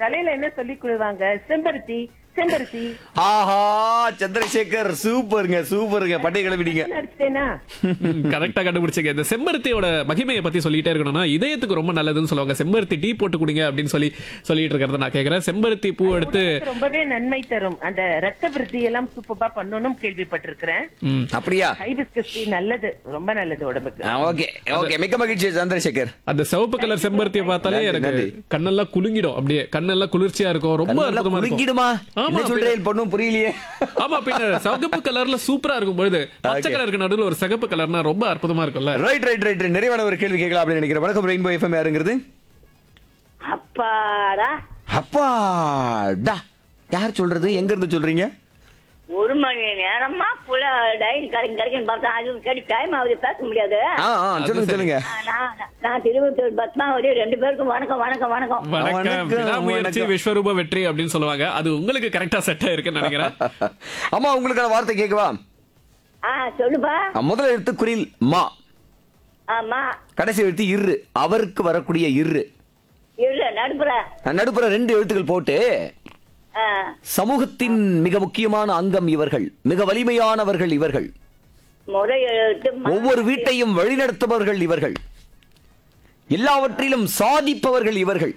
தலையில என்ன சொல்லி கொடுவாங்க செம்பருத்தி செம்பருத்தி ஆஹா சந்திரசேகர் சூப்பருங்க சூப்பருங்க பட்டை கிளம்பிட்டீங்க நடிச்சிட்டேனா கரெக்டா கண்டுபிடிச்சீங்க இந்த செம்பருத்தியோட மகிமையை பத்தி சொல்லிட்டே இருக்கணும்னா இதயத்துக்கு ரொம்ப நல்லதுன்னு சொல்லுவாங்க செம்பருத்தி டீ போட்டு குடிங்க அப்படின்னு சொல்லி சொல்லிட்டு இருக்கிறத நான் கேக்குறேன் செம்பருத்தி பூ எடுத்து ரொம்பவே நன்மை தரும் அந்த ரத்த விருத்தி எல்லாம் சூப்பரா பண்ணணும்னு கேள்விப்பட்டிருக்கிறேன் ம், அப்படியா ஹைபிஸ்கஸ் டீ நல்லது ரொம்ப நல்லது உடம்புக்கு ஓகே ஓகே மிக்க மகிழ்ச்சி சந்திரசேகர் அந்த சிவப்பு கலர் செம்பருத்தியை பார்த்தாலே நன்றி, எனக்கு நன்றி. கண்ணெல்லாம் குலுங்கிடும் அப்படியே கண்ணெல்லாம் குளிர்ச்சியா இருக்கும் ரொம்ப நல்லா அற்புதமா இருக்கும் குலுங்கிடுமா ஆமா, என்ன சொல்றேன் பொண்ணும் புரியலையே ஆமா பின்ன சிவப்பு கலர்ல சூப்பரா இருக்கும் பொழுது பச்சை Okay. கலருக்கு நடுவுல ஒரு சிகப்பு கலர்னா ரொம்ப அற்புதமா இருக்கும்ல ரைட் ரைட் ரைட் நிறைவான ஒரு கேள்வி கேட்கலாம் அப்படின்னு நினைக்கிறேன் வணக்கம் ரெயின்போ எஃப்எம் யாருங்கிறது அப்பாடா அப்பாடா யார் சொல்றது எங்க இருந்து சொல்றீங்க ஒரு மணி நேரமா புள்ள டைரி கிடைக்கும் கிடைக்கும் பார்த்தா அது கேட்டு டைம் ஆகுது பேச முடியாது ஆ ஆ சொல்லுங்க சரி. சொல்லுங்க நான் நான் திருவத்தூர் பத்மாவதி ரெண்டு பேருக்கும் வணக்கம் வணக்கம் வணக்கம் வணக்கம் வணக்கம், விடாமுயற்சி வணக்கம். விஸ்வரூப வெற்றி அப்படின்னு சொல்லுவாங்க அது உங்களுக்கு கரெக்டா செட் ஆயிருக்குன்னு நினைக்கிறேன் அம்மா உங்களுக்கான வார்த்தை கேட்கவா ஆ சொல்லுப்பா ஆ, முதல் எழுத்து குறில் மா ஆமா கடைசி எழுத்து இரு அவருக்கு வரக்கூடிய இரு இல்ல நடுப்புற நடுப்புற ரெண்டு எழுத்துக்கள் போட்டு ஆ, சமூகத்தின் மிக முக்கியமான அங்கம் இவர்கள் மிக வலிமையானவர்கள் இவர்கள் முறை எழுத்து ம- ஒவ்வொரு வீட்டையும் வழிநடத்துபவர்கள் இவர்கள் எல்லாவற்றிலும் சாதிப்பவர்கள் இவர்கள்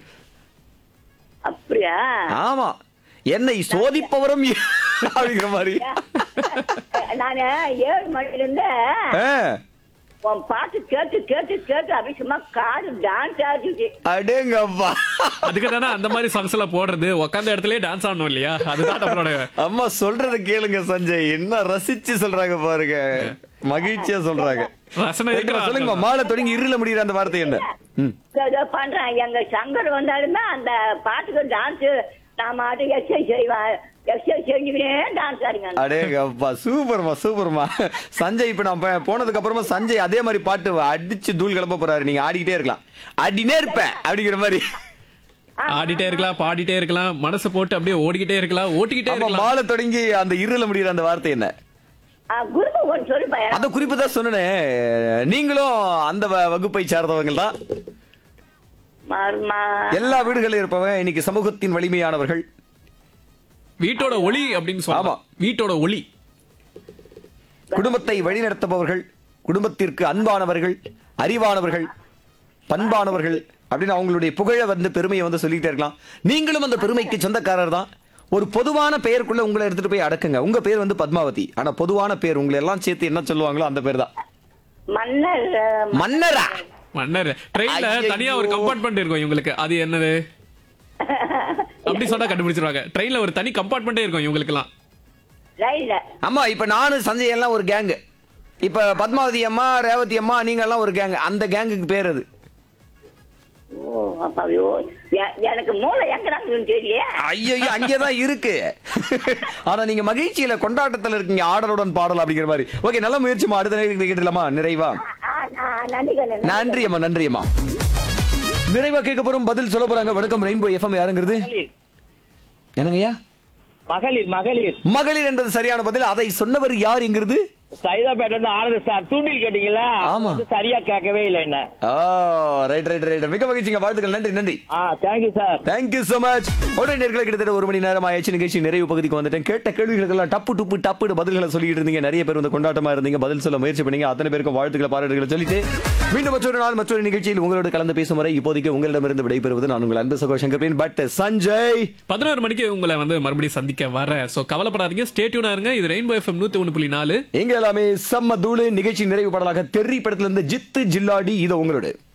அப்படியா ஆமா என்னை சோதிப்பவரும் இ- அப்படிங்கிற மாதிரி நான் ஏழு மணில இருந்து ஆ, உன் பாட்டு கேட்டு கேட்டு கேட்டு அப்படி சும்மா காடு டான்ஸ் ஆடிச்சு அடேங்கப்பா அதுக்கு தானே அந்த மாதிரி சாங்ஸ் எல்லாம் போடுறது உட்காந்த இடத்துலயே டான்ஸ் ஆடணும் இல்லையா அதுதான் நம்மளோட அம்மா சொல்றத கேளுங்க சஞ்சய் என்ன ரசிச்சு சொல்றாங்க பாருங்க மகிழ்ச்சியா சொல்றாங்க ரசனை இருக்கிற சொல்லுங்க சொல்லுங்கம்மா ஆட்கள். மாலை தொடங்கி இருள முடியுற அந்த வார்த்தை என்ன ம். ஏதோ பண்றேன் எங்க சங்கர் வந்தாலுமே அந்த பாட்டுக்கு டான்ஸ் நான் மாட்டு எக்ஸசைஸ் செய்வேன் எக்ஸசைஸ் செஞ்சுக்கிட்டே டான்ஸ் ஆடுங்க அடேங்கப்பா சூப்பர்மா சூப்பர்மா சஞ்சய் இப்ப நான் ப- போனதுக்கு அப்புறமா சஞ்சய் அதே மாதிரி பாட்டு அடிச்சு தூள் கிளம்ப போறாரு நீங்க ஆடிக்கிட்டே இருக்கலாம் ஆடினே இருப்பேன் அப்படிங்கிற மாதிரி ஆடிட்டே இருக்கலாம் பாடிட்டே இருக்கலாம் மனசை போட்டு அப்படியே ஓடிக்கிட்டே இருக்கலாம் ஓட்டிக்கிட்டே ஆமா இருக்கலாம் மாலை தொடங்கி அந்த இருள முடியுற அந்த வார்த்தை என்ன குருப்பு ஒன்று சொல்லுப்பா எனக்கு. அந்த குறிப்பு தான் சொன்னேன் நீங்களும் அந்த வ- வகுப்பை சார்ந்தவங்க தான் மர்மா எல்லா வீடுகளிலும் இருப்பவங்க இன்னைக்கு சமூகத்தின் வலிமையானவர்கள் வீட்டோட ஒளி அப்படின்னு ஆமா. சொல்லலாம் வீட்டோட ஒளி குடும்பத்தை வழிநடத்துபவர்கள் குடும்பத்திற்கு அன்பானவர்கள் அறிவானவர்கள் பண்பானவர்கள் அப்படின்னு அவங்களுடைய புகழ வந்து பெருமையை வந்து சொல்லிட்டே இருக்கலாம் நீங்களும் அந்த பெருமைக்கு சொந்தக்காரர் தான் ஒரு பொதுவான பெயருக்குள்ள உங்களை எடுத்துட்டு போய் அடக்குங்க உங்க பேர் வந்து பத்மாவதி ஆனா பொதுவான பேர் உங்களை எல்லாம் சேர்த்து என்ன சொல்லுவாங்களோ அந்த பேர் தான் மன்னர் அஹ், மன்னரா மன்னர் ட்ரெயின்ல ஐயையோ. தனியா ஒரு கம்பார்ட்மெண்ட் இருக்கும் இவங்களுக்கு அது என்னது அப்படி சொன்னா கண்டுபிடிச்சிருவாங்க ட்ரெயின்ல ஒரு தனி கம்பார்ட்மெண்டே இருக்கும் இவங்களுக்கு எல்லாம் ரயில்ல ஆமா இப்ப நானும் சஞ்சய் எல்லாம் ஒரு கேங்கு இப்ப பத்மாவதி அம்மா ரேவதி அம்மா நீங்க எல்லாம் ஒரு கேங் அந்த கேங்குக்கு பேர் அது ஓ அப்பா ஐயோ எ- எனக்கு மூளை எங்கடான்னு தெரியல ஐயோ அங்கேதான் இருக்கு ஆனா நீங்க மகிழ்ச்சியில கொண்டாட்டத்துல இருக்கீங்க ஆடலுடன் பாடல் அப்படிங்கிற மாதிரி ஓகே நல்ல முயற்சிமா அடுத்த நேரத்துக்கு கேட்டுலாமா நிறைவா நன்றி கண்ணு நன்றி அம்மா நன்றி அம்மா நிறைவா கேட்க போறோம் பதில் சொல்ல போறாங்க வணக்கம் ரெயின்போ எஃப்எம் யாருங்கிறது என்னங்கய்யா மகளிர் மகளிர் மகளிர் என்பது சரியான பதில் அதை சொன்னவர் யாருங்கிறது சைதாப்பேட்டை இருந்து ஆனந்த் சார் தூண்டில் கேட்டீங்களா ஆமா. அது சரியா கேட்கவே இல்லை என்ன ஆ ரைட் ரைட் ரைட் மிக மகிழ்ச்சிங்க வாழ்த்துக்கள் நன்றி நன்றி ஆ thank you sir thank you so much உடனே நேர்களை கிட்டத்தட்ட ஒரு மணி நேரம் ஆயிடுச்சு நிகழ்ச்சி நிறைவு பகுதிக்கு வந்துட்டேன் கேட்ட கேள்விகளுக்கெல்லாம் டப்பு டுப்பு டப்பு பதில்களை சொல்லிட்டு இருந்தீங்க நிறைய பேர் வந்து கொண்டாட்டமா இருந்தீங்க பதில் சொல்ல முயற்சி பண்ணீங்க அத்தனை பேருக்கும் வாழ்த்துக்களை பாராட்டுகளை சொல்லிட்டு மீண்டும் மற்றொரு நாள் மற்றொரு நிகழ்ச்சியில் உங்களோடு கலந்து பேசும் வரை இப்போதைக்கு உங்களிடமிருந்து விடைபெறுவது நான் உங்கள் அன்பு சகோ சங்கர் பட் சஞ்சய் பதினோரு மணிக்கு உங்களை வந்து மறுபடியும் சந்திக்க வரேன் சோ கவலைப்படாதீங்க ஸ்டேட்யூனா இருங்க இது ரெயின்போ எஃப்எம் நூத்தி ஒண்ணு புள்ளி நாலு எங்க எல்லாமே செம்ம தூளு நிகழ்ச்சி நிறைவு பாடலாக தெரி படத்துல இருந்து ஜித்து ஜில்லாடி இது உங்களோட